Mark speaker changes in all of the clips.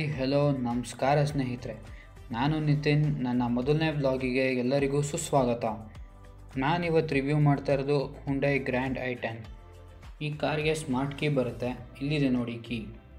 Speaker 1: hi hello ನಮಸ್ಕಾರ ಸ್ನೇಹಿತರೆ ನಾನು ನಿತಿನ್ ನನ್ನ ಮೊದಲನೇ ವ್ಲಾಗಿಗೆ ಎಲ್ಲರಿಗೂ ಸುಸ್ವಾಗತ ನಾನಿವತ್ತು ರಿವ್ಯೂ ಮಾಡ್ತಾ ಇರೋದು ಹುಂಡೈ ಗ್ರ್ಯಾಂಡ್ ಐ ಟೆನ್ ಈ ಕಾರ್ಗೆ ಸ್ಮಾರ್ಟ್ ಕೀ ಬರುತ್ತೆ ಇಲ್ಲಿದೆ ನೋಡಿ ಕೀ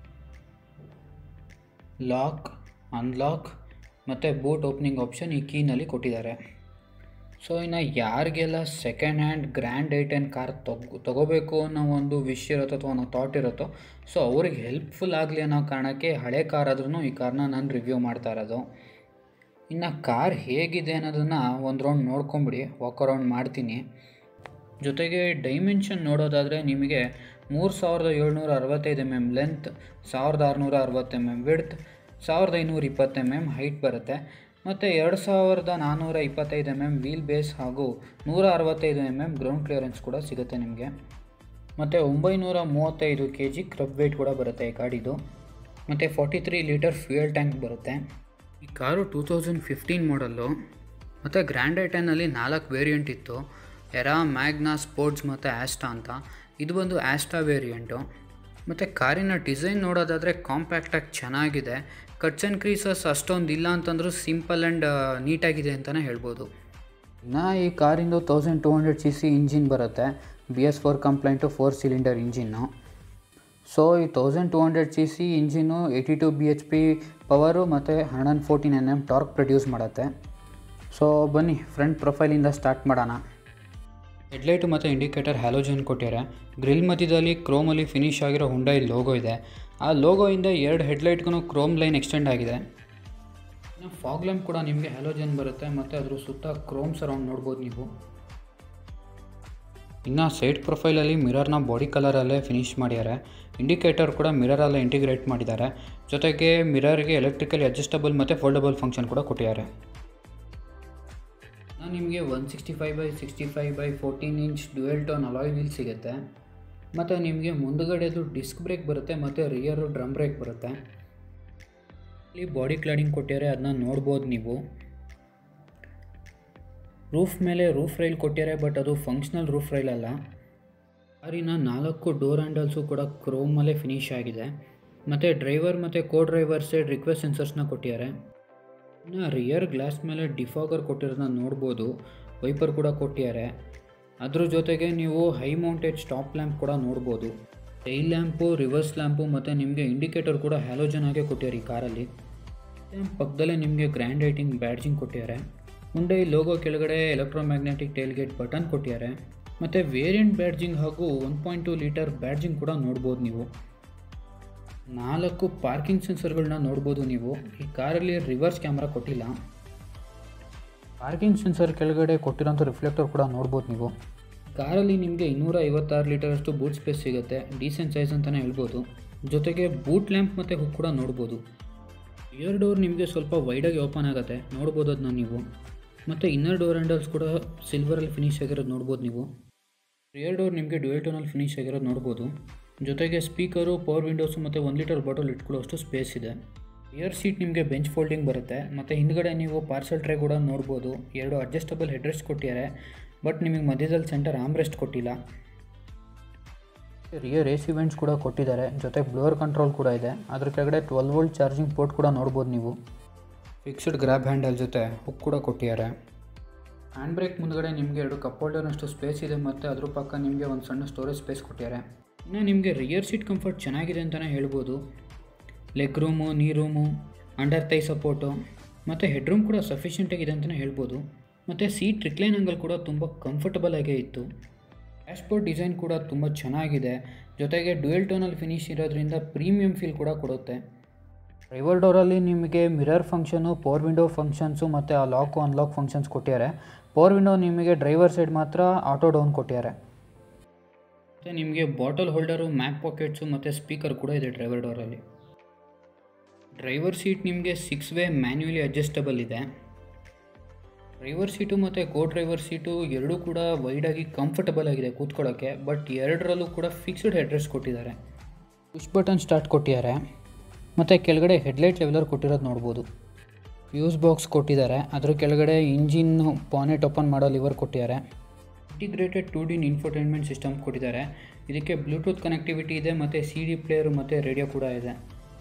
Speaker 1: ಲಾಕ್ ಅನ್ಲಾಕ್ ಮತ್ತು ಬೂಟ್ ಓಪನಿಂಗ್ ಆಪ್ಷನ್ ಈ ಕೀನಲ್ಲಿ ಕೊಟ್ಟಿದ್ದಾರೆ ಸೊ ಇನ್ನು ಯಾರಿಗೆಲ್ಲ second hand Grand i ten car ತಗೋ ತಗೋಬೇಕು ಅನ್ನೋ ಒಂದು ವಿಶ್ ಇರುತ್ತೋ ಅಥವಾ ಅನ್ನೋ ಥಾಟ್ ಇರುತ್ತೋ ಸೊ ಅವ್ರಿಗೆ ಹೆಲ್ಪ್ಫುಲ್ ಆಗಲಿ ಅನ್ನೋ ಕಾರಣಕ್ಕೆ ಹಳೆ ಕಾರ್ ಆದ್ರೂ ಈ ಕಾರ್ನ ನಾನು ರಿವ್ಯೂ ಮಾಡ್ತಾ ಇರೋದು ಇನ್ನು ಕಾರ್ ಹೇಗಿದೆ ಅನ್ನೋದನ್ನು ಒಂದು ರೌಂಡ್ ನೋಡ್ಕೊಂಬಿಡಿ ವಾಕ್ ಅರೌಂಡ್ ಮಾಡ್ತೀನಿ ಜೊತೆಗೆ ಡೈಮೆನ್ಷನ್ ನೋಡೋದಾದರೆ ನಿಮಗೆ ಮೂರು ಸಾವಿರದ ಏಳ್ನೂರ ಅರವತ್ತೈದು ಎಮ್ ಎಮ್ ಲೆಂತ್ ಸಾವಿರದ ಆರುನೂರ ಅರವತ್ತು ಎಮ್ ಎಮ್ ವಿಡ್ತ್ ಸಾವಿರದ ಐನೂರ ಇಪ್ಪತ್ತು ಎಮ್ ಎಮ್ ಹೈಟ್ ಬರುತ್ತೆ ಮತ್ತು ಎರಡು ಸಾವಿರದ ನಾನ್ನೂರ ಇಪ್ಪತ್ತೈದು ಎಮ್ ಎಮ್ ವೀಲ್ ಬೇಸ್ ಹಾಗೂ ನೂರ ಅರವತ್ತೈದು ಎಮ್ ಎಮ್ ಗ್ರೌಂಡ್ ಕ್ಲಿಯರೆನ್ಸ್ ಕೂಡ ಸಿಗುತ್ತೆ ನಿಮಗೆ ಮತ್ತು ಒಂಬೈನೂರ ಮೂವತ್ತೈದು ಕೆ ಜಿ ಕ್ರಬ್ ವೇಟ್ ಕೂಡ ಬರುತ್ತೆ ಈ ಗಾಡಿದು ಮತ್ತು forty three litre fuel tank ಬರುತ್ತೆ ಈ car two thousand fifteen model ಮತ್ತು ಗ್ರ್ಯಾಂಡ್ ಐಟೆನಲ್ಲಿ ನಾಲ್ಕು ವೇರಿಯಂಟ್ ಇತ್ತು ಎರಾ ಮ್ಯಾಗ್ನಾ ಸ್ಪೋರ್ಟ್ಸ್ ಮತ್ತು ಆ್ಯಸ್ಟಾ ಅಂತ ಇದು ಒಂದು ಆ್ಯಸ್ಟಾ ವೇರಿಯಂಟು ಮತ್ತು ಕಾರಿನ ಡಿಸೈನ್ ನೋಡೋದಾದರೆ ಕಾಂಪ್ಯಾಕ್ಟಾಗಿ ಚೆನ್ನಾಗಿದೆ ಕಟ್ಸ್ ಆ್ಯಂಡ್ ಕ್ರೀಸಸ್ ಅಷ್ಟೊಂದು ಇಲ್ಲ ಅಂತಂದ್ರೂ ಸಿಂಪಲ್ ಆ್ಯಂಡ್ ನೀಟಾಗಿದೆ ಅಂತಲೇ ಹೇಳ್ಬೋದು ಇನ್ನು ಈ ಕಾರಿಂದು thousand two hundred C C engine ಬರುತ್ತೆ B S four compliant four cylinder engine so ಈ thousand two hundred C C engine eighty two B H P power ಮತ್ತು hundred fourteen N M torque produce ಮಾಡುತ್ತೆ so ಬನ್ನಿ front ಪ್ರೊಫೈಲಿಂದ start ಮಾಡೋಣ headlight ಮತ್ತು indicator halogen ಕೊಟ್ಟಿದ್ದಾರೆ grill ಮಧ್ಯದಲ್ಲಿ ಕ್ರೋಮಲ್ಲಿ ಫಿನಿಶ್ ಆಗಿರೋ ಹುಂಡೈ ಲೋಗೋ ಇದೆ ಆ ಲೋಗೋಯಿಂದ ಎರಡು ಹೆಡ್ಲೈಟ್ಗೂ ಕ್ರೋಮ್ ಲೈನ್ ಎಕ್ಸ್ಟೆಂಡ್ ಆಗಿದೆ ಇನ್ನು ಫಾಗ್ ಲ್ಯಾಂಪ್ ಕೂಡ ನಿಮಗೆ ಹ್ಯಾಲೋಜನ್ ಬರುತ್ತೆ ಮತ್ತು ಅದ್ರ ಸುತ್ತ ಕ್ರೋಮ್ ಸರೌಂಡ್ ನೋಡ್ಬೋದು ನೀವು ಇನ್ನು ಸೈಡ್ ಪ್ರೊಫೈಲಲ್ಲಿ ಮಿರರ್ನ ಬಾಡಿ ಕಲರಲ್ಲೇ ಫಿನಿಶ್ ಮಾಡಿದ್ದಾರೆ ಇಂಡಿಕೇಟರ್ ಕೂಡ ಮಿರರಲ್ಲೇ ಇಂಟಿಗ್ರೇಟ್ ಮಾಡಿದ್ದಾರೆ ಜೊತೆಗೆ ಮಿರರ್ಗೆ ಎಲೆಕ್ಟ್ರಿಕಲಿ ಅಡ್ಜಸ್ಟಬಲ್ ಮತ್ತು ಫೋಲ್ಡಬಲ್ ಫಂಕ್ಷನ್ ಕೂಡ ಕೊಟ್ಟಿದ್ದಾರೆ ನಾನು ನಿಮಗೆ one sixty five by sixty five by fourteen inch dual tone alloy wheel ಸಿಗುತ್ತೆ ಮತ್ತು ನಿಮಗೆ ಮುಂದುಗಡೆದು ಡಿಸ್ಕ್ ಬ್ರೇಕ್ ಬರುತ್ತೆ ಮತ್ತು ರಿಯರು ಡ್ರಮ್ ಬ್ರೇಕ್ ಬರುತ್ತೆ ಇಲ್ಲಿ ಬಾಡಿ ಕ್ಲಾಡಿಂಗ್ ಕೊಟ್ಟಿದ್ದಾರೆ ಅದನ್ನ ನೋಡ್ಬೋದು ನೀವು ರೂಫ್ ಮೇಲೆ ರೂಫ್ ರೈಲ್ ಕೊಟ್ಟಿದ್ದಾರೆ ಬಟ್ ಅದು ಫಂಕ್ಷನಲ್ ರೂಫ್ ರೈಲ್ ಅಲ್ಲ ಕಾರಿನ ನಾಲ್ಕು ಡೋರ್ ಹ್ಯಾಂಡಲ್ಸು ಕೂಡ ಕ್ರೋಮಲ್ಲೇ ಫಿನಿಶ್ ಆಗಿದೆ ಮತ್ತು ಡ್ರೈವರ್ ಮತ್ತು ಕೋ ಡ್ರೈವರ್ ಸೈಡ್ ರಿಕ್ವೆಸ್ಟ್ ಸೆನ್ಸರ್ಸ್ನ ಕೊಟ್ಟಿದ್ದಾರೆ ಇನ್ನು ರಿಯರ್ ಗ್ಲಾಸ್ ಮೇಲೆ ಡಿಫಾಗರ್ ಕೊಟ್ಟಿರೋದನ್ನ ನೋಡ್ಬೋದು ವೈಪರ್ ಕೂಡ ಕೊಟ್ಟಿದ್ದಾರೆ ಅದ್ರ ಜೊತೆಗೆ ನೀವು ಹೈ ಮೌಂಟೇಜ್ ಸ್ಟಾಪ್ ಲ್ಯಾಂಪ್ ಕೂಡ ನೋಡ್ಬೋದು ಟೈಲ್ ಲ್ಯಾಂಪು ರಿವರ್ಸ್ ಲ್ಯಾಂಪು ಮತ್ತು ನಿಮಗೆ ಇಂಡಿಕೇಟರ್ ಕೂಡ ಹ್ಯಾಲೋಜನ್ ಆಗೇ ಕೊಟ್ಟಿದ್ದಾರೆ ಈ ಕಾರಲ್ಲಿ ಪಕ್ಕದಲ್ಲೇ ನಿಮಗೆ ಗ್ರ್ಯಾಂಡ್ ರೈಟಿಂಗ್ ಬ್ಯಾಡ್ಜಿಂಗ್ ಕೊಟ್ಟಿದ್ದಾರೆ ಮುಂದೆ ಈ ಲೋಗೋ ಕೆಳಗಡೆ ಎಲೆಕ್ಟ್ರೋಮ್ಯಾಗ್ನೆಟಿಕ್ ಟೈಲ್ಗೇಟ್ ಬಟನ್ ಕೊಟ್ಟಿದ್ದಾರೆ ಮತ್ತು ವೇರಿಯಂಟ್ ಬ್ಯಾಡ್ಜಿಂಗ್ ಹಾಗೂ one point two litre badging ಕೂಡ ನೋಡ್ಬೋದು ನೀವು ನಾಲ್ಕು ಪಾರ್ಕಿಂಗ್ ಸೆನ್ಸರ್ಗಳನ್ನ ನೋಡ್ಬೋದು ನೀವು ಈ ಕಾರಲ್ಲಿ ರಿವರ್ಸ್ ಕ್ಯಾಮ್ರಾ ಕೊಟ್ಟಿಲ್ಲ ಪಾರ್ಕಿಂಗ್ ಸೆನ್ಸರ್ ಕೆಳಗಡೆ ಕೊಟ್ಟಿರೋಂಥ ರಿಫ್ಲೆಕ್ಟರ್ ಕೂಡ ನೋಡ್ಬೋದು ನೀವು ಕಾರಲ್ಲಿ ನಿಮಗೆ ಇನ್ನೂರ ಐವತ್ತಾರು ಲೀಟರಷ್ಟು ಬೂಟ್ ಸ್ಪೇಸ್ ಸಿಗುತ್ತೆ ಡೀಸೆಂಟ್ ಸೈಜ್ ಅಂತಲೇ ಹೇಳ್ಬೋದು ಜೊತೆಗೆ ಬೂಟ್ ಲ್ಯಾಂಪ್ ಮತ್ತು ಹುಕ್ ಕೂಡ ನೋಡ್ಬೋದು ರಿಯರ್ ಡೋರ್ ನಿಮಗೆ ಸ್ವಲ್ಪ ವೈಡಾಗಿ ಓಪನ್ ಆಗುತ್ತೆ ನೋಡ್ಬೋದು ಅದನ್ನ ನೀವು ಮತ್ತು ಇನ್ನರ್ ಡೋರ್ ಹ್ಯಾಂಡಲ್ಸ್ ಕೂಡ ಸಿಲ್ವರಲ್ಲಿ ಫಿನಿಶ್ ಆಗಿರೋದು ನೋಡ್ಬೋದು ನೀವು ರಿಯರ್ ಡೋರ್ ನಿಮಗೆ ಡ್ಯುಯಲ್ ಟೋನಲ್ಲಿ ಫಿನಿಶ್ ಆಗಿರೋದು ನೋಡ್ಬೋದು ಜೊತೆಗೆ ಸ್ಪೀಕರು ಪವರ್ ವಿಂಡೋಸು ಮತ್ತು ಒಂದು ಲೀಟರ್ ಬಾಟಲ್ ಇಟ್ಕೊಳ್ಳೋಷ್ಟು ಸ್ಪೇಸ್ ಇದೆ ರಿಯರ್ ಸೀಟ್ ನಿಮಗೆ ಬೆಂಚ್ ಫೋಲ್ಡಿಂಗ್ ಬರುತ್ತೆ ಮತ್ತು ಹಿಂದ್ಗಡೆ ನೀವು ಪಾರ್ಸಲ್ ಟ್ರೇ ಕೂಡ ನೋಡ್ಬೋದು ಎರಡು ಅಡ್ಜಸ್ಟಬಲ್ ಹೆಡ್ರೆಸ್ಟ್ ಕೊಟ್ಟಿದ್ದಾರೆ ಬಟ್ ನಿಮಗೆ ಮಧ್ಯದಲ್ಲಿ ಸೆಂಟರ್ ಆಮ್ರೆಸ್ಟ್ ಕೊಟ್ಟಿಲ್ಲ ರಿಯರ್ ಎ ಸಿ ವೆಂಟ್ಸ್ ಕೂಡ ಕೊಟ್ಟಿದ್ದಾರೆ ಜೊತೆ ಬ್ಲೋವರ್ ಕಂಟ್ರೋಲ್ ಕೂಡ ಇದೆ ಅದ್ರ ಕೆಳಗಡೆ ಟ್ವೆಲ್ ವೋಲ್ಟ್ ಚಾರ್ಜಿಂಗ್ ಪೋರ್ಟ್ ಕೂಡ ನೋಡ್ಬೋದು ನೀವು ಫಿಕ್ಸ್ಡ್ ಗ್ರ್ಯಾಬ್ ಹ್ಯಾಂಡಲ್ ಜೊತೆ ಹುಕ್ ಕೂಡ ಕೊಟ್ಟಿದ್ದಾರೆ ಹ್ಯಾಂಡ್ ಬ್ರೇಕ್ ಮುಂದ್ಗಡೆ ನಿಮಗೆ ಎರಡು ಕಪ್ ಹೋಲ್ಡರ್ನಷ್ಟು ಸ್ಪೇಸ್ ಇದೆ ಮತ್ತು ಅದ್ರ ಪಕ್ಕ ನಿಮಗೆ ಒಂದು ಸಣ್ಣ ಸ್ಟೋರೇಜ್ ಸ್ಪೇಸ್ ಕೊಟ್ಟಿದ್ದಾರೆ ಇನ್ನು ನಿಮಗೆ ರಿಯರ್ ಸೀಟ್ ಕಂಫರ್ಟ್ ಚೆನ್ನಾಗಿದೆ ಅಂತಲೇ ಹೇಳ್ಬೋದು leg room knee room under thigh support ಮತ್ತು ಹೆಡ್ ರೂಮ್ ಕೂಡ ಸಫಿಷಿಯೆಂಟಾಗಿದೆ ಅಂತಲೇ ಹೇಳ್ಬೋದು ಮತ್ತು ಸೀಟ್ ರಿಕ್ಲೈನ್ ಆಂಗಲ್ ಕೂಡ ತುಂಬ ಕಂಫರ್ಟಬಲ್ ಆಗೇ ಇತ್ತು ಡ್ಯಾಶ್ಬೋರ್ಡ್ ಡಿಸೈನ್ ಕೂಡ ತುಂಬ ಚೆನ್ನಾಗಿದೆ ಜೊತೆಗೆ ಡ್ಯುಯಲ್ ಟೋನಲ್ಲಿ ಫಿನಿಶ್ ಇರೋದ್ರಿಂದ ಪ್ರೀಮಿಯಂ ಫೀಲ್ ಕೂಡ ಕೊಡುತ್ತೆ ಡ್ರೈವರ್ ಡೋರಲ್ಲಿ ನಿಮಗೆ mirror function power window functions ಮತ್ತು ಆ ಲಾಕು ಅನ್ಲಾಕ್ ಫಂಕ್ಷನ್ಸ್ ಕೊಟ್ಟಿದ್ದಾರೆ ಪವರ್ ವಿಂಡೋ ನಿಮಗೆ ಡ್ರೈವರ್ ಸೈಡ್ ಮಾತ್ರ ಆಟೋ ಡೌನ್ ಕೊಟ್ಟಿದ್ದಾರೆ ಮತ್ತು ನಿಮಗೆ ಬಾಟಲ್ ಹೋಲ್ಡರು ಮ್ಯಾಕ್ ಪಾಕೆಟ್ಸು ಮತ್ತು ಸ್ಪೀಕರ್ ಕೂಡ ಇದೆ ಡ್ರೈವರ್ ಡೋರಲ್ಲಿ ಡ್ರೈವರ್ ಸೀಟ್ ನಿಮಗೆ ಸಿಕ್ಸ್ ವೇ ಮ್ಯಾನ್ಯುಯಲಿ ಅಡ್ಜಸ್ಟಬಲ್ ಇದೆ ಡ್ರೈವರ್ ಸೀಟು ಮತ್ತು ಕೋ ಡ್ರೈವರ್ ಸೀಟು ಎರಡೂ ಕೂಡ ವೈಡಾಗಿ ಕಂಫರ್ಟಬಲ್ ಆಗಿದೆ ಕೂತ್ಕೊಳ್ಳೋಕ್ಕೆ ಬಟ್ ಎರಡರಲ್ಲೂ ಕೂಡ ಫಿಕ್ಸ್ಡ್ ಹೆಡ್ರೆಸ್ಟ್ ಕೊಟ್ಟಿದ್ದಾರೆ ಪುಷ್ ಬಟನ್ ಸ್ಟಾರ್ಟ್ ಕೊಟ್ಟಿದ್ದಾರೆ ಮತ್ತು ಕೆಳಗಡೆ ಹೆಡ್ಲೈಟ್ ಲೆವೆಲರ್ ಕೊಟ್ಟಿರೋದು ನೋಡ್ಬೋದು ಫ್ಯೂಸ್ ಬಾಕ್ಸ್ ಕೊಟ್ಟಿದ್ದಾರೆ ಅದ್ರ ಕೆಳಗಡೆ ಇಂಜಿನ್ ಪಾನೆಟ್ ಓಪನ್ ಮಾಡೋ ಲಿವರ್ ಕೊಟ್ಟಿದ್ದಾರೆ integrated two din infotainment system ಕೊಟ್ಟಿದ್ದಾರೆ ಇದಕ್ಕೆ ಬ್ಲೂಟೂತ್ ಕನೆಕ್ಟಿವಿಟಿ ಇದೆ ಮತ್ತು ಸಿ ಡಿ ಪ್ಲೇಯರು ಮತ್ತು ರೇಡಿಯೋ ಕೂಡ ಇದೆ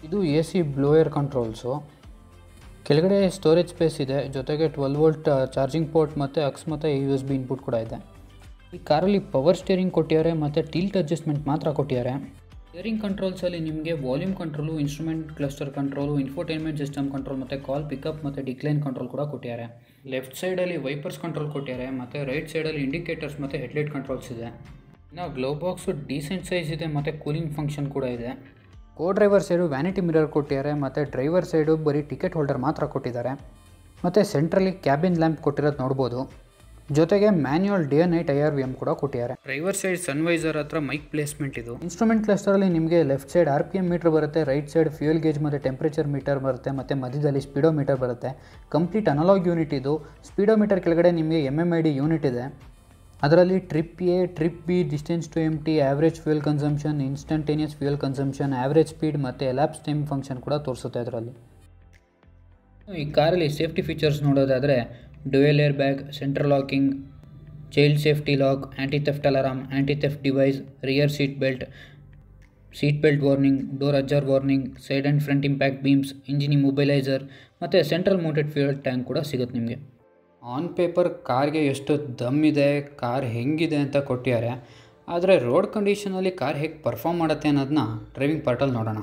Speaker 1: ಇದು ಎ ಸಿ ಬ್ಲೋಯರ್ ಕಂಟ್ರೋಲ್ಸು ಕೆಳಗಡೆ ಸ್ಟೋರೇಜ್ ಸ್ಪೇಸ್ ಇದೆ ಜೊತೆಗೆ ಟ್ವೆಲ್ ವೋಲ್ಟ್ ಚಾರ್ಜಿಂಗ್ ಪೋರ್ಟ್ ಮತ್ತು ಅಕ್ಸ್ ಮತ್ತು ಯು ಎಸ್ ಬಿ ಇನ್ಪುಟ್ ಕೂಡ ಇದೆ ಈ ಕಾರಲ್ಲಿ ಪವರ್ ಸ್ಟೇರಿಂಗ್ ಕೊಟ್ಟಿದ್ದಾರೆ ಮತ್ತು ಟಿಲ್ಟ್ ಅಡ್ಜಸ್ಟ್ಮೆಂಟ್ ಮಾತ್ರ ಕೊಟ್ಟಿದ್ದಾರೆ ಸ್ಟೇರಿಂಗ್ ಕಂಟ್ರೋಲ್ಸಲ್ಲಿ ನಿಮಗೆ volume control instrument cluster control infotainment system control ಮತ್ತು ಕಾಲ್ ಪಿಕಪ್ ಮತ್ತು ಡಿಕ್ಲೈನ್ ಕಂಟ್ರೋಲ್ ಕೂಡ ಕೊಟ್ಟಿದ್ದಾರೆ ಲೆಫ್ಟ್ ಸೈಡಲ್ಲಿ ವೈಪರ್ಸ್ ಕಂಟ್ರೋಲ್ ಕೊಟ್ಟಿದ್ದಾರೆ ಮತ್ತು ರೈಟ್ ಸೈಡಲ್ಲಿ ಇಂಡಿಕೇಟರ್ಸ್ ಮತ್ತು ಹೆಡ್ಲೈಟ್ ಕಂಟ್ರೋಲ್ಸ್ ಇದೆ ಇನ್ನು ಗ್ಲೋ ಬಾಕ್ಸು ಡೀಸೆಂಟ್ ಸೈಜ್ ಇದೆ ಮತ್ತು ಕೂಲಿಂಗ್ ಫಂಕ್ಷನ್ ಕೂಡ ಇದೆ co driver side vanity mirror ಕೊಟ್ಟಿದ್ದಾರೆ ಮತ್ತು ಡ್ರೈವರ್ ಸೈಡು ಬರೀ ಟಿಕೆಟ್ ಹೋಲ್ಡರ್ ಮಾತ್ರ ಕೊಟ್ಟಿದ್ದಾರೆ ಮತ್ತು ಸೆಂಟ್ರಲ್ಲಿ ಕ್ಯಾಬಿನ್ ಲ್ಯಾಂಪ್ ಕೊಟ್ಟಿರೋದು ನೋಡ್ಬೋದು ಜೊತೆಗೆ manual day night I R V M ಕೂಡ ಕೊಟ್ಟಿದ್ದಾರೆ ಡ್ರೈವರ್ ಸೈಡ್ ಸನ್ವೈಸರ್ ಹತ್ರ ಮೈಕ್ ಪ್ಲೇಸ್ಮೆಂಟ್ ಇದು ಇನ್ಸ್ಟ್ರೂಮೆಂಟ್ ಕ್ಲಸ್ಟರಲ್ಲಿ ನಿಮಗೆ left side R P M meter ಬರುತ್ತೆ ರೈಟ್ ಸೈಡ್ ಫ್ಯೂಯಲ್ ಗೇಜ್ ಮತ್ತು ಟೆಂಪ್ರೇಚರ್ ಮೀಟರ್ ಬರುತ್ತೆ ಮತ್ತು ಮಧ್ಯದಲ್ಲಿ ಸ್ಪೀಡೋ ಮೀಟರ್ ಬರುತ್ತೆ ಕಂಪ್ಲೀಟ್ ಅನಲಾಗ್ ಯೂನಿಟ್ ಇದು ಸ್ಪೀಡೋ ಮೀಟರ್ ಕೆಳಗಡೆ ನಿಮಗೆ M M I D unit ಇದೆ ಅದರಲ್ಲಿ trip A trip B distance to empty average fuel consumption instantaneous fuel consumption average speed ಮತ್ತು ಎಲಾಪ್ಸ್ ಟೈಮ್ ಫಂಕ್ಷನ್ ಕೂಡ ತೋರಿಸುತ್ತೆ ಅದರಲ್ಲಿ ಈ ಕಾರಲ್ಲಿ ಸೇಫ್ಟಿ ಫೀಚರ್ಸ್ ನೋಡೋದಾದರೆ dual airbag central locking child safety lock anti theft alarm anti theft device rear seat belt seat belt warning door ajar warning side and front impact beams engine immobiliser ಮತ್ತು central mounted fuel tank ಕೂಡ ಸಿಗುತ್ತೆ ನಿಮಗೆ on paper ಕಾರ್ಗೆ ಎಷ್ಟು ದಮ್ ಇದೆ car ಹೆಂಗಿದೆ ಅಂತ ಕೊಟ್ಟಿದ್ದಾರೆ ಆದರೆ ರೋಡ್ ಕಂಡೀಷನಲ್ಲಿ ಕಾರ್ ಹೇಗೆ ಪರ್ಫಾರ್ಮ್ ಮಾಡುತ್ತೆ ಅನ್ನೋದನ್ನ ಡ್ರೈವಿಂಗ್ ಪಾರ್ಟಲ್ಲಿ ನೋಡೋಣ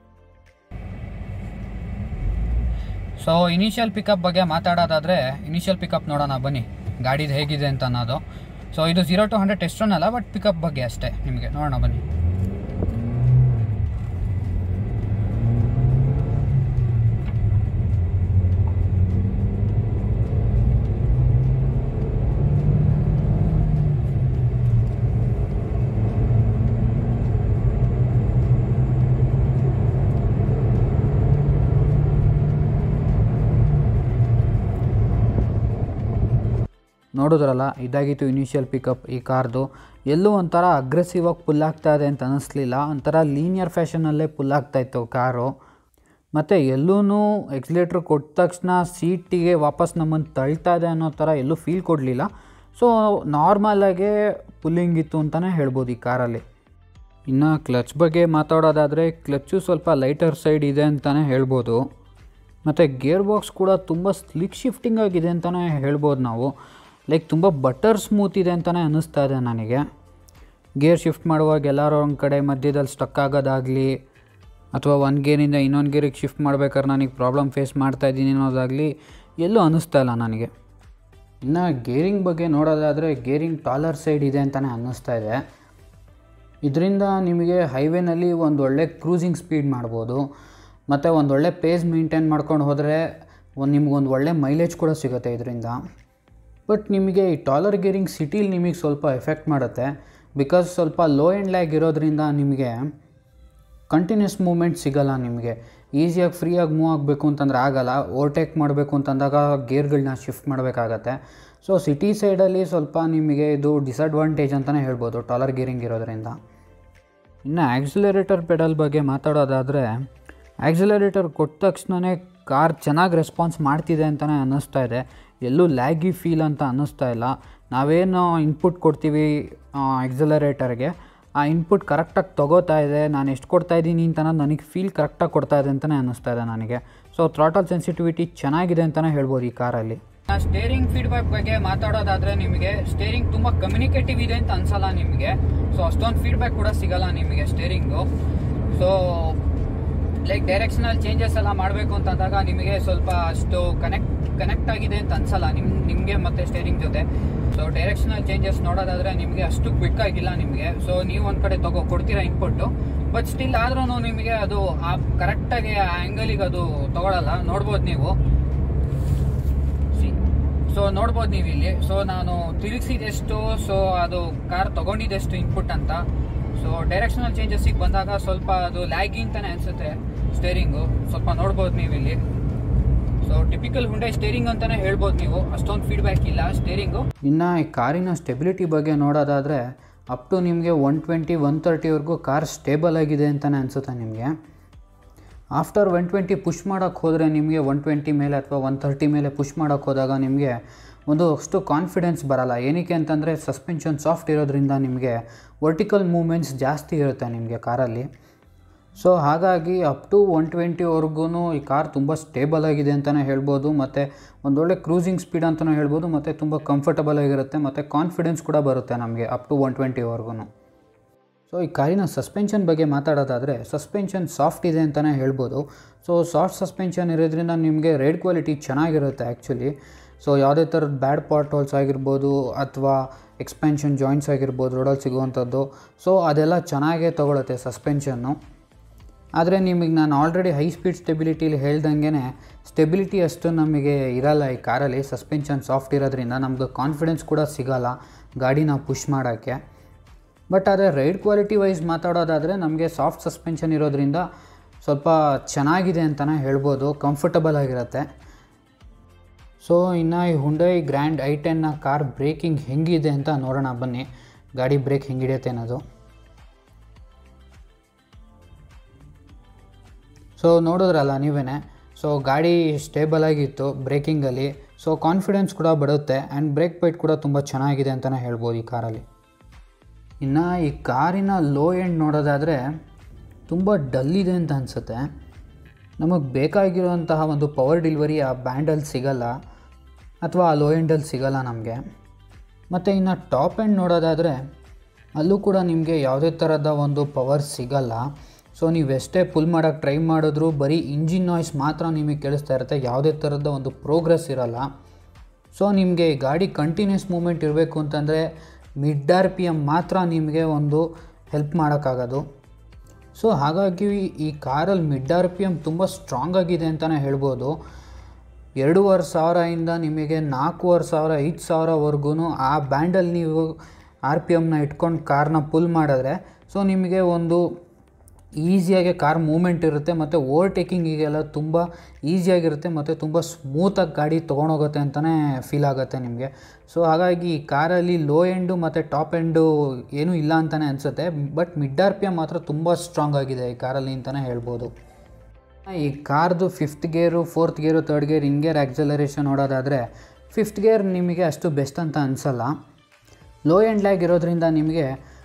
Speaker 1: ಸೊ ಇನಿಷಿಯಲ್ ಪಿಕಪ್ ಬಗ್ಗೆ ಮಾತಾಡೋದಾದರೆ ಇನಿಷಿಯಲ್ ಪಿಕಪ್ ನೋಡೋಣ ಬನ್ನಿ ಗಾಡಿದು ಹೇಗಿದೆ ಅಂತ ಅನ್ನೋದು ಸೊ ಇದು ಜೀರೋ ಟು ಹಂಡ್ರೆಡ್ ಎಷ್ಟೊನ್ನಲ್ಲ ಬಟ್ ಪಿಕಪ್ ಬಗ್ಗೆ ಅಷ್ಟೇ ನಿಮಗೆ ನೋಡೋಣ ಬನ್ನಿ ನೋಡಿದ್ರಲ್ಲ ಇದಾಗಿತ್ತು ಇನಿಷಿಯಲ್ ಪಿಕಪ್ ಈ ಕಾರ್ದು ಎಲ್ಲೂ ಒಂಥರ ಅಗ್ರೆಸಿವ್ ಆಗಿ ಪುಲ್ ಆಗ್ತಾ ಇದೆ ಅಂತ ಅನ್ನಿಸ್ಲಿಲ್ಲ ಒಂಥರ ಲೀನಿಯರ್ ಫ್ಯಾಷನಲ್ಲೇ ಪುಲ್ ಆಗ್ತಾಯಿತ್ತು ಕಾರು ಮತ್ತು ಎಲ್ಲೂ ಎಕ್ಸ್ಲೇಟ್ರ್ ಕೊಟ್ಟ ತಕ್ಷಣ ಸೀಟಿಗೆ ವಾಪಸ್ ನಮ್ಮನ್ನು ತಳ್ತಾ ಇದೆ ಅನ್ನೋ ಥರ ಎಲ್ಲೂ ಫೀಲ್ ಕೊಡಲಿಲ್ಲ ಸೊ ನಾರ್ಮಲಾಗೇ ಪುಲ್ಲಿಂಗ್ ಇತ್ತು ಅಂತಲೇ ಹೇಳ್ಬೋದು ಈ ಕಾರಲ್ಲಿ ಇನ್ನು ಕ್ಲಚ್ ಬಗ್ಗೆ ಮಾತಾಡೋದಾದರೆ ಕ್ಲಚ್ಚು ಸ್ವಲ್ಪ ಲೈಟರ್ ಸೈಡ್ ಇದೆ ಅಂತಲೇ ಹೇಳ್ಬೋದು ಮತ್ತು ಗೇರ್ ಬಾಕ್ಸ್ ಕೂಡ ತುಂಬ ಸ್ಲಿಕ್ ಶಿಫ್ಟಿಂಗ್ ಆಗಿದೆ ಅಂತಲೇ ಹೇಳ್ಬೋದು ನಾವು ಲೈಕ್ ತುಂಬ ಬಟರ್ ಸ್ಮೂತ್ ಇದೆ ಅಂತಲೇ ಅನ್ನಿಸ್ತಾ ಇದೆ ನನಗೆ ಗೇರ್ ಶಿಫ್ಟ್ ಮಾಡುವಾಗ ಎಲ್ಲರೂ ಒಂದು ಕಡೆ ಮಧ್ಯದಲ್ಲಿ ಸ್ಟಕ್ ಆಗೋದಾಗಲಿ ಅಥವಾ ಒಂದು ಗೇರಿಂದ ಇನ್ನೊಂದು ಗೇರಿಗೆ ಶಿಫ್ಟ್ ಮಾಡ್ಬೇಕಾದ್ರೆ ನನಗೆ ಪ್ರಾಬ್ಲಮ್ ಫೇಸ್ ಮಾಡ್ತಾ ಇದ್ದೀನಿ ಅನ್ನೋದಾಗಲಿ ಎಲ್ಲೂ ಅನ್ನಿಸ್ತಾ ಇಲ್ಲ ನನಗೆ ಇನ್ನು ಗೇರಿಂಗ್ ಬಗ್ಗೆ ನೋಡೋದಾದರೆ ಗೇರಿಂಗ್ ಟಾಲರ್ ಸೈಡ್ ಇದೆ ಅಂತಲೇ ಅನ್ನಿಸ್ತಾ ಇದೆ ಇದರಿಂದ ನಿಮಗೆ ಹೈವೇನಲ್ಲಿ ಒಂದು ಒಳ್ಳೆ ಕ್ರೂಸಿಂಗ್ ಸ್ಪೀಡ್ ಮಾಡ್ಬೋದು ಮತ್ತು ಒಂದು ಒಳ್ಳೆ ಪೇಸ್ ಮೇಂಟೈನ್ ಮಾಡ್ಕೊಂಡು ಹೋದರೆ ಒಂದು ನಿಮ್ಗೊಂದು ಒಳ್ಳೆ ಮೈಲೇಜ್ ಕೂಡ ಸಿಗುತ್ತೆ ಇದರಿಂದ ಬಟ್ ನಿಮಗೆ ಈ ಟಾಲರ್ ಗೇರಿಂಗ್ ಸಿಟೀಲಿ ನಿಮಗೆ ಸ್ವಲ್ಪ ಎಫೆಕ್ಟ್ ಮಾಡುತ್ತೆ ಬಿಕಾಸ್ ಸ್ವಲ್ಪ ಲೋ ಆ್ಯಂಡ್ ಲ್ಯಾಗ್ ಇರೋದ್ರಿಂದ ನಿಮಗೆ ಕಂಟಿನ್ಯೂಸ್ ಮೂಮೆಂಟ್ ಸಿಗಲ್ಲ ನಿಮಗೆ ಈಸಿಯಾಗಿ ಫ್ರೀಯಾಗಿ ಮೂವ್ ಆಗಬೇಕು ಅಂತಂದ್ರೆ ಆಗಲ್ಲ ಓವರ್ಟೇಕ್ ಮಾಡಬೇಕು ಅಂತಂದಾಗ ಗೇರ್ಗಳನ್ನ ಶಿಫ್ಟ್ ಮಾಡಬೇಕಾಗತ್ತೆ ಸೊ ಸಿಟಿ ಸೈಡಲ್ಲಿ ಸ್ವಲ್ಪ ನಿಮಗೆ ಇದು ಡಿಸಡ್ವಾಂಟೇಜ್ ಅಂತಲೇ ಹೇಳ್ಬೋದು ಟಾಲರ್ ಗೇರಿಂಗ್ ಇರೋದ್ರಿಂದ ಇನ್ನು ಆ್ಯಕ್ಸಿಲರೇಟರ್ ಪೆಡಲ್ ಬಗ್ಗೆ ಮಾತಾಡೋದಾದರೆ ಆ್ಯಕ್ಸಿಲರೇಟರ್ ಕೊಟ್ಟ ತಕ್ಷಣವೇ ಕಾರ್ ಚೆನ್ನಾಗಿ ರೆಸ್ಪಾನ್ಸ್ ಮಾಡ್ತಿದೆ ಅಂತಲೇ ಅನ್ನಿಸ್ತಾ ಇದೆ ಎಲ್ಲೂ ಲ್ಯಾಗಿ ಫೀಲ್ ಅಂತ ಅನ್ನಿಸ್ತಾ ಇಲ್ಲ ನಾವೇನು ಇನ್ಪುಟ್ ಕೊಡ್ತೀವಿ ಆ್ಯಕ್ಸಿಲರೇಟರ್ಗೆ ಆ ಇನ್ಪುಟ್ ಕರೆಕ್ಟಾಗಿ ತೊಗೋತಾ ಇದೆ ನಾನು ಎಷ್ಟು ಕೊಡ್ತಾ ಇದ್ದೀನಿ ಅಂತ ನನಗೆ ಫೀಲ್ ಕರೆಕ್ಟಾಗಿ ಕೊಡ್ತಾ ಇದೆ ಅಂತಲೇ ಅನ್ನಿಸ್ತಾ ಇದೆ ನನಗೆ ಸೊ ಥ್ರಾಟಲ್ ಸೆನ್ಸಿಟಿವಿಟಿ ಚೆನ್ನಾಗಿದೆ ಅಂತಲೇ ಹೇಳ್ಬೋದು ಈ ಕಾರಲ್ಲಿ ಸ್ಟೇರಿಂಗ್ ಫೀಡ್ಬ್ಯಾಕ್ ಬಗ್ಗೆ ಮಾತಾಡೋದಾದ್ರೆ ನಿಮಗೆ ಸ್ಟೇರಿಂಗ್ ತುಂಬ ಕಮ್ಯುನಿಕೇಟಿವ್ ಇದೆ ಅಂತ ಅನ್ಸಲ್ಲ ನಿಮಗೆ ಸೊ ಅಷ್ಟೊಂದು ಫೀಡ್ಬ್ಯಾಕ್ ಕೂಡ ಸಿಗಲ್ಲ ನಿಮಗೆ steering so like directional changes ಎಲ್ಲ ಮಾಡಬೇಕು ಅಂತಂದಾಗ ನಿಮಗೆ ಸ್ವಲ್ಪ ಅಷ್ಟು ಕನೆಕ್ಟ್ ಕನೆಕ್ಟ್ ಆಗಿದೆ ಅಂತ ಅನ್ಸಲ್ಲ ನಿಮ್ ನಿಮಗೆ ಮತ್ತೆ ಸ್ಟೇರಿಂಗ್ ಜೊತೆ ಸೊ ಡೈರೆಕ್ಷನಲ್ ಚೇಂಜಸ್ ನೋಡೋದಾದ್ರೆ ನಿಮಗೆ ಅಷ್ಟು ಕ್ವಿಕ್ ಆಗಿಲ್ಲ ನಿಮಗೆ ಸೊ ನೀವು ಒಂದು ಕಡೆ ತಗೋ ಕೊಡ್ತೀರಾ ಇನ್ಪುಟ್ಟು ಬಟ್ ಸ್ಟಿಲ್ ಆದ್ರೂ ನಿಮಗೆ ಅದು ಆ ಕರೆಕ್ಟಾಗಿ ಆ ಆ್ಯಂಗಲಿಗೆ ಅದು ತಗೊಳಲ್ಲ ನೋಡ್ಬೋದು ನೀವು ಸೊ ನೋಡ್ಬೋದು ನೀವು ಇಲ್ಲಿ ಸೊ ನಾನು ತಿರುಗಿಸಿದೆಷ್ಟು ಸೊ ಅದು ಕಾರ್ ತಗೊಂಡಿದ್ದೆಷ್ಟು ಇನ್ಪುಟ್ ಅಂತ ಸೊ ಡೈರೆಕ್ಷನಲ್ ಚೇಂಜಸ್ಸಿಗೆ ಬಂದಾಗ ಸ್ವಲ್ಪ ಅದು ಲ್ಯಾಗಿ ಅಂತಾನೆ ಅನ್ಸುತ್ತೆ ಸ್ಟೇರಿಂಗು ಸ್ವಲ್ಪ ನೋಡ್ಬೋದು ನೀವು ಇಲ್ಲಿ ಸೊ ಟಿಪಿಕಲ್ ಹುಂಡೆ ಸ್ಟೇರಿಂಗ್ ಅಂತಾನೆ ಹೇಳ್ಬೋದು ನೀವು ಅಷ್ಟೊಂದು ಫೀಡ್ಬ್ಯಾಕ್ ಇಲ್ಲ ಸ್ಟೇರಿಂಗು ಇನ್ನು ಈ ಕಾರಿನ ಸ್ಟೆಬಿಲಿಟಿ ಬಗ್ಗೆ ನೋಡೋದಾದರೆ ಅಪ್ ಟು ನಿಮಗೆ ಒನ್ ಟ್ವೆಂಟಿ ಒನ್ ತರ್ಟಿವರೆಗೂ ಕಾರ್ ಸ್ಟೇಬಲ್ ಆಗಿದೆ ಅಂತಲೇ ಅನಿಸುತ್ತೆ ನಿಮಗೆ ಆಫ್ಟರ್ ಒನ್ ಟ್ವೆಂಟಿ ಪುಷ್ ಮಾಡೋಕ್ಕೆ ಹೋದರೆ ನಿಮಗೆ ಒನ್ ಟ್ವೆಂಟಿ ಮೇಲೆ ಅಥವಾ ಒನ್ ತರ್ಟಿ ಮೇಲೆ ಪುಷ್ ಮಾಡೋಕ್ಕೆ ಹೋದಾಗ ನಿಮಗೆ ಒಂದು ಅಷ್ಟು ಕಾನ್ಫಿಡೆನ್ಸ್ ಬರಲ್ಲ ಏನಕ್ಕೆ ಅಂತಂದರೆ ಸಸ್ಪೆನ್ಷನ್ ಸಾಫ್ಟ್ ಇರೋದ್ರಿಂದ ನಿಮಗೆ ವರ್ಟಿಕಲ್ ಮೂಮೆಂಟ್ಸ್ ಜಾಸ್ತಿ ಇರುತ್ತೆ ನಿಮಗೆ ಕಾರಲ್ಲಿ ಸೊ ಹಾಗಾಗಿ ಅಪ್ ಟು ಒನ್ ಟ್ವೆಂಟಿವರೆಗೂ ಈ ಕಾರ್ ತುಂಬ ಸ್ಟೇಬಲ್ ಆಗಿದೆ ಅಂತಲೇ ಹೇಳ್ಬೋದು ಮತ್ತು ಒಂದೊಳ್ಳೆ ಕ್ರೂಸಿಂಗ್ ಸ್ಪೀಡ್ ಅಂತಲೂ ಹೇಳ್ಬೋದು ಮತ್ತು ತುಂಬ ಕಂಫರ್ಟಬಲ್ ಆಗಿರುತ್ತೆ ಮತ್ತು ಕಾನ್ಫಿಡೆನ್ಸ್ ಕೂಡ ಬರುತ್ತೆ ನಮಗೆ ಅಪ್ ಟು ಒನ್ ಟ್ವೆಂಟಿವರೆಗೂ ಸೊ ಈ ಕಾರಿನ ಸಸ್ಪೆನ್ಷನ್ ಬಗ್ಗೆ ಮಾತಾಡೋದಾದರೆ ಸಸ್ಪೆನ್ಷನ್ ಸಾಫ್ಟ್ ಇದೆ ಅಂತಲೇ ಹೇಳ್ಬೋದು ಸೊ ಸಾಫ್ಟ್ ಸಸ್ಪೆನ್ಷನ್ ಇರೋದ್ರಿಂದ ನಿಮಗೆ ರೈಡ್ ಕ್ವಾಲಿಟಿ ಚೆನ್ನಾಗಿರುತ್ತೆ ಆ್ಯಕ್ಚುಲಿ ಸೊ ಯಾವುದೇ ಥರದ ಬ್ಯಾಡ್ ಪಾರ್ಟ್ ಹೋಲ್ಸ್ ಆಗಿರ್ಬೋದು ಅಥವಾ ಎಕ್ಸ್ಪೆನ್ಷನ್ ಜಾಯಿಂಟ್ಸ್ ಆಗಿರ್ಬೋದು ರೋಡಲ್ಲಿ ಸಿಗುವಂಥದ್ದು ಸೊ ಅದೆಲ್ಲ ಚೆನ್ನಾಗೇ ತೊಗೊಳುತ್ತೆ ಸಸ್ಪೆನ್ಷನ್ನು ಆದರೆ ನಿಮಗೆ ನಾನು ಆಲ್ರೆಡಿ ಹೈ ಸ್ಪೀಡ್ ಸ್ಟೆಬಿಲಿಟಿಲಿ ಹೇಳ್ದಂಗೆ ಸ್ಟೆಬಿಲಿಟಿ ಅಷ್ಟು ನಮಗೆ ಇರಲ್ಲ ಈ ಕಾರಲ್ಲಿ ಸಸ್ಪೆನ್ಷನ್ ಸಾಫ್ಟ್ ಇರೋದ್ರಿಂದ ನಮ್ಗೆ ಕಾನ್ಫಿಡೆನ್ಸ್ ಕೂಡ ಸಿಗೋಲ್ಲ ಗಾಡಿನ ಪುಷ್ ಮಾಡೋಕ್ಕೆ ಬಟ್ ಆದರೆ ರೈಡ್ ಕ್ವಾಲಿಟಿ ವೈಸ್ ಮಾತಾಡೋದಾದರೆ ನಮಗೆ ಸಾಫ್ಟ್ ಸಸ್ಪೆನ್ಷನ್ ಇರೋದ್ರಿಂದ ಸ್ವಲ್ಪ ಚೆನ್ನಾಗಿದೆ ಅಂತಲೇ ಹೇಳ್ಬೋದು ಕಂಫರ್ಟಬಲ್ ಆಗಿರುತ್ತೆ ಸೊ ಇನ್ನು ಈ ಹುಂಡೈ ಗ್ರ್ಯಾಂಡ್ ಐ ಟೆನ್ನ ಕಾರ್ ಬ್ರೇಕಿಂಗ್ ಹೆಂಗಿದೆ ಅಂತ ನೋಡೋಣ ಬನ್ನಿ ಗಾಡಿ ಬ್ರೇಕ್ ಹೆಂಗಿಡಿಯುತ್ತೆ ಅನ್ನೋದು ಸೊ ನೋಡಿದ್ರಲ್ಲ ನೀವೇ ಸೊ ಗಾಡಿ ಸ್ಟೇಬಲ್ ಆಗಿತ್ತು ಬ್ರೇಕಿಂಗಲ್ಲಿ ಸೊ ಕಾನ್ಫಿಡೆನ್ಸ್ ಕೂಡ ಬರುತ್ತೆ ಆ್ಯಂಡ್ ಬ್ರೇಕ್ ಪೈಟ್ ಕೂಡ ತುಂಬ ಚೆನ್ನಾಗಿದೆ ಅಂತಲೇ ಹೇಳ್ಬೋದು ಈ ಕಾರಲ್ಲಿ ಇನ್ನು ಈ ಕಾರಿನ ಲೋ ಎಂಡ್ ನೋಡೋದಾದರೆ ತುಂಬ ಡಲ್ ಇದೆ ಅಂತ ಅನಿಸುತ್ತೆ ನಮಗೆ ಬೇಕಾಗಿರುವಂತಹ ಒಂದು ಪವರ್ ಡೆಲಿವರಿ ಆ ಬ್ಯಾಂಡಲ್ಲಿ ಸಿಗಲ್ಲ ಅಥವಾ ಆ ಲೋ ಎಂಡಲ್ಲಿ ಸಿಗಲ್ಲ ನಮಗೆ ಮತ್ತು ಇನ್ನು ಟಾಪ್ ಎಂಡ್ ನೋಡೋದಾದರೆ ಅಲ್ಲೂ ಕೂಡ ನಿಮಗೆ ಯಾವುದೇ ಥರದ ಒಂದು ಪವರ್ ಸಿಗಲ್ಲ ಸೊ ನೀವು ಎಷ್ಟೇ ಪುಲ್ ಮಾಡೋಕ್ಕೆ ಟ್ರೈ ಮಾಡಿದ್ರೂ ಬರೀ ಇಂಜಿನ್ ನಾಯ್ಸ್ ಮಾತ್ರ ನಿಮಗೆ ಕೇಳಿಸ್ತಾ ಇರುತ್ತೆ ಯಾವುದೇ ಥರದ ಒಂದು ಪ್ರೋಗ್ರೆಸ್ ಇರಲ್ಲ ಸೊ ನಿಮಗೆ ಗಾಡಿ ಕಂಟಿನ್ಯೂಸ್ ಮೂಮೆಂಟ್ ಇರಬೇಕು ಅಂತಂದರೆ ಮಿಡ್ ಆರ್ ಪಿ ಎಮ್ ಮಾತ್ರ ನಿಮಗೆ ಒಂದು ಹೆಲ್ಪ್ ಮಾಡೋಕ್ಕಾಗೋದು ಸೊ ಹಾಗಾಗಿ ಈ ಕಾರಲ್ಲಿ ಮಿಡ್ ಆರ್ ಪಿ ಎಮ್ ತುಂಬ ಸ್ಟ್ರಾಂಗ್ ಆಗಿದೆ ಅಂತಲೇ ಹೇಳ್ಬೋದು ಎರಡೂವರೆ ಸಾವಿರದಿಂದ ನಿಮಗೆ ನಾಲ್ಕೂವರೆ ಸಾವಿರ ಐದು ಸಾವಿರವರೆಗೂ ಆ ಬ್ಯಾಂಡಲ್ಲಿ ನೀವು ಆರ್ ಪಿ ಎಮ್ನ ಇಟ್ಕೊಂಡು ಕಾರ್ನ ಪುಲ್ ಮಾಡಿದ್ರೆ ಸೊ ನಿಮಗೆ ಒಂದು ಈಸಿಯಾಗಿ ಕಾರ್ ಮೂಮೆಂಟ್ ಇರುತ್ತೆ ಮತ್ತು ಓವರ್ಟೇಕಿಂಗಿಗೆಲ್ಲ ತುಂಬ ಈಸಿಯಾಗಿರುತ್ತೆ ಮತ್ತು ತುಂಬ ಸ್ಮೂತಾಗಿ ಗಾಡಿ ತೊಗೊಂಡೋಗುತ್ತೆ ಅಂತಲೇ ಫೀಲ್ ಆಗುತ್ತೆ ನಿಮಗೆ ಸೊ ಹಾಗಾಗಿ ಈ ಕಾರಲ್ಲಿ ಲೋ ಎಂಡು ಮತ್ತು ಟಾಪ್ ಎಂಡು ಏನೂ ಇಲ್ಲ ಅಂತಲೇ ಅನಿಸುತ್ತೆ but mid R P M ಮಾತ್ರ ತುಂಬ ಸ್ಟ್ರಾಂಗ್ ಆಗಿದೆ ಈ ಕಾರಲ್ಲಿ ಅಂತಲೇ ಹೇಳ್ಬೋದು ಈ ಕಾರ್ದು fifth gear fourth gear third gear in gear acceleration ನೋಡೋದಾದರೆ ಫಿಫ್ತ್ ಗೇರ್ ನಿಮಗೆ ಅಷ್ಟು ಬೆಸ್ಟ್ ಅಂತ ಅನಿಸಲ್ಲ ಲೋ ಎಂಡ್ ಲ್ಯಾಗ್ ಇರೋದ್ರಿಂದ ನಿಮಗೆ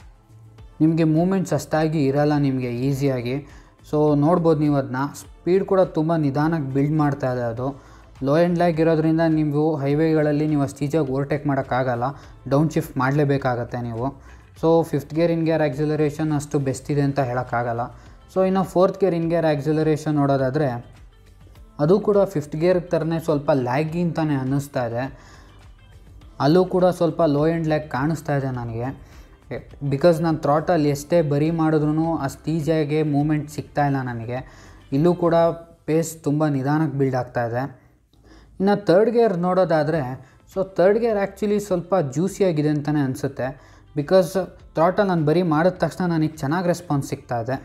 Speaker 1: ನಿಮಗೆ ಮೂಮೆಂಟ್ಸ್ ಅಷ್ಟಾಗಿ ಇರಲ್ಲ ನಿಮಗೆ ಈಸಿಯಾಗಿ ಸೊ ನೋಡ್ಬೋದು ನೀವು ಅದನ್ನ ಸ್ಪೀಡ್ ಕೂಡ ತುಂಬ ನಿಧಾನಕ್ಕೆ ಬಿಲ್ಡ್ ಮಾಡ್ತಾ ಇದೆ ಅದು ಲೋ ಎಂಡ್ ಲ್ಯಾಗ್ ಇರೋದ್ರಿಂದ ನೀವು ಹೈವೇಗಳಲ್ಲಿ ನೀವು ಅಷ್ಟು ಈಜಿಯಾಗಿ ಓವರ್ಟೇಕ್ ಮಾಡೋಕ್ಕಾಗಲ್ಲ ಡೌನ್ ಶಿಫ್ಟ್ ಮಾಡಲೇಬೇಕಾಗತ್ತೆ ನೀವು so fifth gear in gear acceleration ಅಷ್ಟು ಬೆಸ್ಟ್ ಇದೆ ಅಂತ ಹೇಳೋಕ್ಕಾಗಲ್ಲ ಸೊ ಇನ್ನು fourth gear in gear acceleration ನೋಡೋದಾದರೆ ಅದು ಕೂಡ ಫಿಫ್ತ್ ಗೇರ್ ಥರನೇ ಸ್ವಲ್ಪ ಲ್ಯಾಗಿ ಅಂತಲೇ ಅನ್ನಿಸ್ತಾ ಇದೆ ಅಲ್ಲೂ ಕೂಡ ಸ್ವಲ್ಪ ಲೋ ಎಂಡ್ ಲ್ಯಾಗ್ ಕಾಣಿಸ್ತಾ ಇದೆ ನನಗೆ ಬಿಕಾಸ್ ನಾನು ಥ್ರಾಟಲ್ಲಿ ಎಷ್ಟೇ ಬರಿ ಮಾಡಿದ್ರೂ ಅಷ್ಟು ಈಸಿಯಾಗಿ ಮೂಮೆಂಟ್ ಸಿಗ್ತಾ ಇಲ್ಲ ನನಗೆ ಇಲ್ಲೂ ಕೂಡ ಪೇಸ್ ತುಂಬ ನಿಧಾನಕ್ಕೆ ಬಿಲ್ಡ್ ಆಗ್ತಾ ಇದೆ ಇನ್ನು ತರ್ಡ್ ಗೇರ್ ನೋಡೋದಾದರೆ ಸೊ ತರ್ಡ್ ಗೇರ್ ಆ್ಯಕ್ಚುಲಿ ಸ್ವಲ್ಪ ಜ್ಯೂಸಿಯಾಗಿದೆ ಅಂತಲೇ ಅನಿಸುತ್ತೆ ಬಿಕಾಸ್ ಥ್ರಾಟಲ್ ನಾನು ಬರೀ ಮಾಡಿದ ತಕ್ಷಣ ನನಗೆ ಚೆನ್ನಾಗಿ ರೆಸ್ಪಾನ್ಸ್ ಸಿಗ್ತಾ ಇದೆ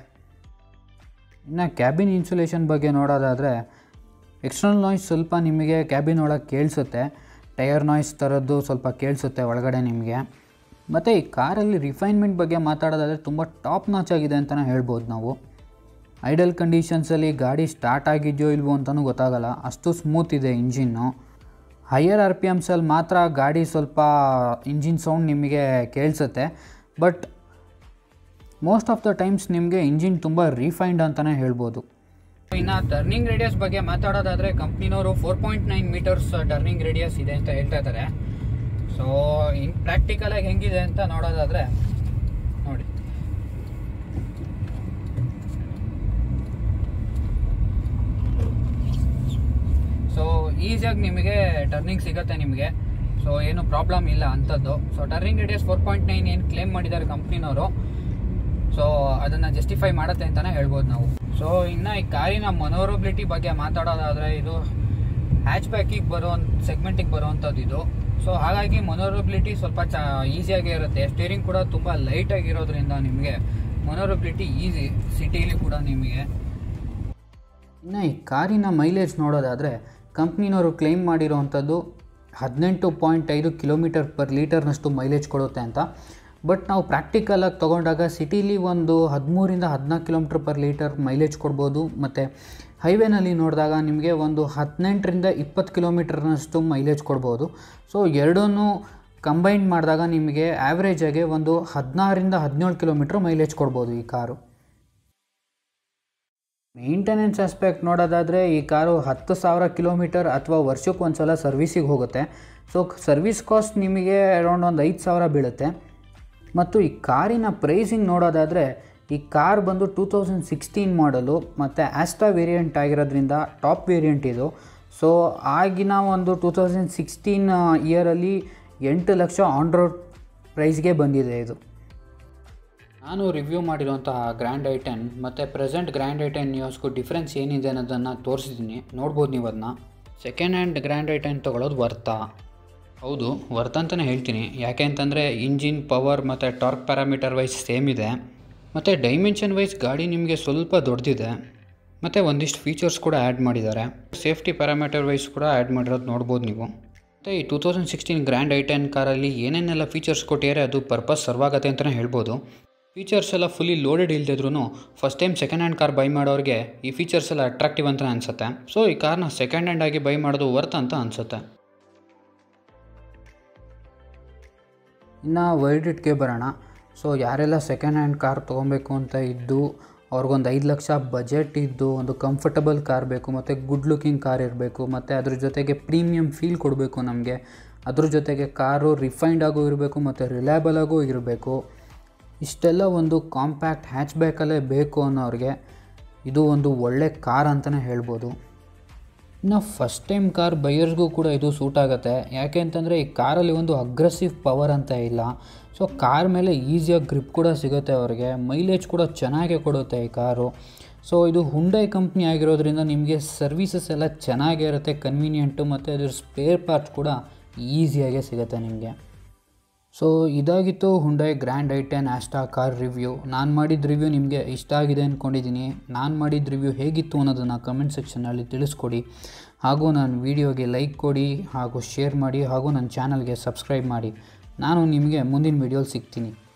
Speaker 1: ಇನ್ನು ಕ್ಯಾಬಿನ್ ಇನ್ಸುಲೇಷನ್ ಬಗ್ಗೆ ನೋಡೋದಾದರೆ ಎಕ್ಸ್ಟರ್ನಲ್ ನಾಯ್ಸ್ ಸ್ವಲ್ಪ ನಿಮಗೆ ಕ್ಯಾಬಿನ್ ಒಳಗೆ ಕೇಳಿಸುತ್ತೆ ಟೈರ್ ನಾಯ್ಸ್ ಥರದ್ದು ಸ್ವಲ್ಪ ಕೇಳಿಸುತ್ತೆ ಒಳಗಡೆ ನಿಮಗೆ ಮತ್ತು ಈ ಕಾರಲ್ಲಿ ರಿಫೈನ್ಮೆಂಟ್ ಬಗ್ಗೆ ಮಾತಾಡೋದಾದರೆ ತುಂಬ ಟಾಪ್ ನಾಚ್ ಆಗಿದೆ ಅಂತಲೇ ಹೇಳ್ಬೋದು ನಾವು ಐಡಲ್ ಕಂಡೀಷನ್ಸಲ್ಲಿ ಗಾಡಿ ಸ್ಟಾರ್ಟ್ ಆಗಿದೆಯೋ ಇಲ್ವೋ ಅಂತಲೂ ಗೊತ್ತಾಗಲ್ಲ ಅಷ್ಟು ಸ್ಮೂತ್ ಇದೆ ಇಂಜಿನ್ನು ಹೈಯರ್ ಆರ್ ಪಿ ಎಮ್ಸಲ್ಲಿ ಮಾತ್ರ ಗಾಡಿ ಸ್ವಲ್ಪ ಇಂಜಿನ್ ಸೌಂಡ್ ನಿಮಗೆ ಕೇಳಿಸುತ್ತೆ but most of the times ನಿಮಗೆ ಇಂಜಿನ್ ತುಂಬ ರಿಫೈನ್ಡ್ ಅಂತಲೇ ಹೇಳ್ಬೋದು ಇನ್ನು ಟರ್ನಿಂಗ್ ರೇಡಿಯಸ್ ಬಗ್ಗೆ ಮಾತಾಡೋದಾದರೆ ಕಂಪ್ನಿನವರು four point nine metres turning radius ಇದೆ ಅಂತ ಹೇಳ್ತಾ ಇದ್ದಾರೆ ಸೊ ಇನ್ ಪ್ರಾಕ್ಟಿಕಲಾಗಿ ಹೆಂಗಿದೆ ಅಂತ ನೋಡೋದಾದರೆ ನೋಡಿ ಸೊ ಈಸಿಯಾಗಿ ನಿಮಗೆ ಟರ್ನಿಂಗ್ ಸಿಗುತ್ತೆ ನಿಮಗೆ ಸೊ ಏನು ಪ್ರಾಬ್ಲಮ್ ಇಲ್ಲ ಅಂಥದ್ದು so turning radius four point nine ಏನು ಕ್ಲೇಮ್ ಮಾಡಿದ್ದಾರೆ ಕಂಪ್ನಿನವರು ಸೊ ಅದನ್ನು ಜಸ್ಟಿಫೈ ಮಾಡುತ್ತೆ ಅಂತಲೇ ಹೇಳ್ಬೋದು ನಾವು ಸೊ ಇನ್ನು ಈ ಕಾರಿನ ಮನೋರಬಿಲಿಟಿ ಬಗ್ಗೆ ಮಾತಾಡೋದಾದರೆ ಇದು ಹ್ಯಾಚ್ ಬ್ಯಾಕಿಗೆ ಬರೋ ಸೆಗ್ಮೆಂಟಿಗೆ ಬರುವಂಥದ್ದು ಇದು ಸೊ ಹಾಗಾಗಿ ಮನೋರಬಿಲಿಟಿ ಸ್ವಲ್ಪ ಚ ಈಸಿಯಾಗೇ ಇರುತ್ತೆ ಸ್ಟೇರಿಂಗ್ ಕೂಡ ತುಂಬ ಲೈಟಾಗಿರೋದ್ರಿಂದ ನಿಮಗೆ ಮನೋರಬಿಲಿಟಿ ಈಸಿ ಸಿಟಿಲಿ ಕೂಡ ನಿಮಗೆ ಇನ್ನು ಈ ಕಾರಿನ ಮೈಲೇಜ್ ನೋಡೋದಾದರೆ ಕಂಪ್ನಿನವರು ಕ್ಲೈಮ್ ಮಾಡಿರೋವಂಥದ್ದು ಹದಿನೆಂಟು ಪಾಯಿಂಟ್ ಐದು ಕಿಲೋಮೀಟರ್ ಪರ್ ಲೀಟರ್ನಷ್ಟು ಮೈಲೇಜ್ ಕೊಡುತ್ತೆ ಅಂತ ಬಟ್ ನಾವು ಪ್ರಾಕ್ಟಿಕಲಾಗಿ ತೊಗೊಂಡಾಗ ಸಿಟೀಲಿ ಒಂದು ಹದಿಮೂರಿಂದ ಹದಿನಾಲ್ಕು ಕಿಲೋಮೀಟ್ರ್ ಪರ್ ಲೀಟರ್ ಮೈಲೇಜ್ ಕೊಡ್ಬೋದು ಮತ್ತು ಹೈವೇನಲ್ಲಿ ನೋಡಿದಾಗ ನಿಮಗೆ ಒಂದು ಹದಿನೆಂಟರಿಂದ ಇಪ್ಪತ್ತು ಕಿಲೋಮೀಟರ್ನಷ್ಟು ಮೈಲೇಜ್ ಕೊಡ್ಬೋದು ಸೊ ಎರಡನ್ನೂ ಕಂಬೈನ್ ಮಾಡಿದಾಗ ನಿಮಗೆ ಆ್ಯಾವ್ರೇಜಾಗೆ ಒಂದು ಹದಿನಾರರಿಂದ ಹದಿನೇಳು ಕಿಲೋಮೀಟ್ರ್ ಮೈಲೇಜ್ ಕೊಡ್ಬೋದು ಈ ಕಾರು ಮೇಂಟೆನೆನ್ಸ್ ಆಸ್ಪೆಕ್ಟ್ ನೋಡೋದಾದರೆ ಈ ಕಾರು ಹತ್ತು ಸಾವಿರ ಕಿಲೋಮೀಟರ್ ಅಥವಾ ವರ್ಷಕ್ಕೆ ಒಂದು ಸಲ ಸರ್ವಿಸಿಗೆ ಹೋಗುತ್ತೆ ಸೊ ಸರ್ವಿಸ್ ಕಾಸ್ಟ್ ನಿಮಗೆ ಅರೌಂಡ್ ಒಂದು ಐದು ಸಾವಿರ ಬೀಳುತ್ತೆ ಮತ್ತು ಈ ಕಾರಿನ ಪ್ರೈಸಿಂಗ್ ನೋಡೋದಾದರೆ ಈ ಕಾರ್ ಬಂದು ಟೂ ತೌಸಂಡ್ ಸಿಕ್ಸ್ಟೀನ್ ಮಾಡಲು ಮತ್ತು ಆಸ್ಟಾ ವೇರಿಯಂಟ್ ಆಗಿರೋದ್ರಿಂದ ಟಾಪ್ ವೇರಿಯಂಟ್ ಇದು ಸೊ ಆಗಿನ ಒಂದು ಟೂ ತೌಸಂಡ್ ಸಿಕ್ಸ್ಟೀನ್ ಇಯರಲ್ಲಿ ಎಂಟು ಲಕ್ಷ ಆನ್ ರೋಡ್ ಪ್ರೈಸ್ಗೆ ಬಂದಿದೆ ಇದು ನಾನು ರಿವ್ಯೂ ಮಾಡಿರುವಂತಹ ಗ್ರ್ಯಾಂಡ್ ಐ ಟೆನ್ ಮತ್ತು ಪ್ರೆಸೆಂಟ್ ಗ್ರ್ಯಾಂಡ್ ಐ ಟೆನ್ ನ್ಯೂಸ್ಗೂ ಡಿಫ್ರೆನ್ಸ್ ಏನಿದೆ ಅನ್ನೋದನ್ನು ತೋರಿಸಿದ್ದೀನಿ ನೋಡ್ಬೋದು ನೀವು ಅದನ್ನ second hand Grand i ten ತೊಗೊಳೋದು ವರ್ತಾ ಹೌದು ವರ್ತ್ ಅಂತಲೇ ಹೇಳ್ತೀನಿ ಯಾಕೆ ಅಂತಂದರೆ ಇಂಜಿನ್ ಪವರ್ ಮತ್ತು ಟಾರ್ಕ್ ಪ್ಯಾರಾಮೀಟರ್ ವೈಸ್ ಸೇಮ್ ಇದೆ ಮತ್ತು ಡೈಮೆನ್ಷನ್ ವೈಸ್ ಗಾಡಿ ನಿಮಗೆ ಸ್ವಲ್ಪ ದೊಡ್ಡದಿದೆ ಮತ್ತು ಒಂದಿಷ್ಟು ಫೀಚರ್ಸ್ ಕೂಡ ಆ್ಯಡ್ ಮಾಡಿದ್ದಾರೆ ಸೇಫ್ಟಿ ಪ್ಯಾರಾಮೀಟರ್ ವೈಸ್ ಕೂಡ ಆ್ಯಡ್ ಮಾಡಿರೋದು ನೋಡ್ಬೋದು ನೀವು ಮತ್ತು ಈ two thousand sixteen Grand i ten ಕಾರಲ್ಲಿ ಏನೇನೆಲ್ಲ ಫೀಚರ್ಸ್ ಕೊಟ್ಟಿದ್ದಾರೆ ಅದು ಪರ್ಪಸ್ ಸರ್ವ್ ಆಗುತ್ತೆ ಅಂತಲೇ ಹೇಳ್ಬೋದು ಫೀಚರ್ಸ್ ಎಲ್ಲ ಫುಲ್ಲಿ ಲೋಡೆಡ್ ಇಲ್ದಿದ್ರು first time second hand car buy ಮಾಡೋರಿಗೆ ಈ ಫೀಚರ್ಸ್ ಎಲ್ಲ ಅಟ್ರಾಕ್ಟಿವ್ ಅಂತ ಅನಿಸುತ್ತೆ ಸೊ ಈ ಕಾರ್ನ ಸೆಕೆಂಡ್ ಹ್ಯಾಂಡ್ ಆಗಿ ಬೈ ಮಾಡೋದು ವರ್ತ್ ಅಂತ ಅನಿಸುತ್ತೆ ಇನ್ನು ವರ್ಡಿಟ್ಗೆ ಬರೋಣ ಸೊ ಯಾರೆಲ್ಲ ಸೆಕೆಂಡ್ ಹ್ಯಾಂಡ್ ಕಾರ್ ತೊಗೊಬೇಕು ಅಂತ ಇದ್ದು ಅವ್ರಿಗೊಂದು ಐದು ಲಕ್ಷ ಬಜೆಟ್ ಇದ್ದು ಒಂದು ಕಂಫರ್ಟಬಲ್ ಕಾರ್ ಬೇಕು ಮತ್ತು ಗುಡ್ ಲುಕಿಂಗ್ ಕಾರ್ ಇರಬೇಕು ಮತ್ತು ಅದ್ರ ಜೊತೆಗೆ ಪ್ರೀಮಿಯಂ ಫೀಲ್ ಕೊಡಬೇಕು ನಮಗೆ ಅದ್ರ ಜೊತೆಗೆ ಕಾರು ರಿಫೈನ್ಡ್ ಆಗು ಇರಬೇಕು ಮತ್ತು ರಿಲಯಬಲ್ ಆಗು ಇರಬೇಕು ಇಷ್ಟೆಲ್ಲ ಒಂದು ಕಾಂಪ್ಯಾಕ್ಟ್ ಹ್ಯಾಚ್ ಬ್ಯಾಕಲ್ಲೇ ಬೇಕು ಅನ್ನೋರಿಗೆ ಇದು ಒಂದು ಒಳ್ಳೆ ಕಾರ್ ಅಂತಲೇ ಹೇಳ್ಬೋದು ಇನ್ನು ಫಸ್ಟ್ ಟೈಮ್ ಕಾರ್ ಬೈಯರ್ಸ್ಗೂ ಕೂಡ ಇದು ಸೂಟ್ ಆಗುತ್ತೆ ಯಾಕೆ ಅಂತಂದರೆ ಈ ಕಾರಲ್ಲಿ ಒಂದು ಅಗ್ರೆಸಿವ್ ಪವರ್ ಅಂತ ಇಲ್ಲ ಸೊ ಕಾರ್ ಮೇಲೆ ಈಸಿಯಾಗಿ ಗ್ರಿಪ್ ಕೂಡ ಸಿಗುತ್ತೆ ಅವ್ರಿಗೆ ಮೈಲೇಜ್ ಕೂಡ ಚೆನ್ನಾಗೇ ಕೊಡುತ್ತೆ ಈ ಕಾರು ಸೊ ಇದು ಹುಂಡೈ ಕಂಪ್ನಿ ಆಗಿರೋದ್ರಿಂದ ನಿಮಗೆ ಸರ್ವೀಸಸ್ ಎಲ್ಲ ಚೆನ್ನಾಗೇ ಇರುತ್ತೆ ಕನ್ವೀನಿಯೆಂಟು ಮತ್ತು ಅದ್ರ ಸ್ಪೇರ್ ಪಾರ್ಟ್ಸ್ ಕೂಡ ಈಸಿಯಾಗೇ ಸಿಗುತ್ತೆ ನಿಮಗೆ ಸೊ ಇದಾಗಿತ್ತು Hyundai Grand i ten Asta car review ನಾನು ಮಾಡಿದ ರಿವ್ಯೂ ನಿಮಗೆ ಇಷ್ಟ ಆಗಿದೆ ಅಂದ್ಕೊಂಡಿದ್ದೀನಿ ನಾನು ಮಾಡಿದ ರಿವ್ಯೂ ಹೇಗಿತ್ತು ಅನ್ನೋದನ್ನು ಕಮೆಂಟ್ ಸೆಕ್ಷನಲ್ಲಿ ತಿಳಿಸ್ಕೊಡಿ ಹಾಗೂ ನನ್ನ ವೀಡಿಯೋಗೆ ಲೈಕ್ ಕೊಡಿ ಹಾಗೂ ಶೇರ್ ಮಾಡಿ ಹಾಗೂ ನನ್ನ ಚಾನಲ್ಗೆ ಸಬ್ಸ್ಕ್ರೈಬ್ ಮಾಡಿ ನಾನು ನಿಮಗೆ ಮುಂದಿನ ವೀಡಿಯೋಲಿ ಸಿಗ್ತೀನಿ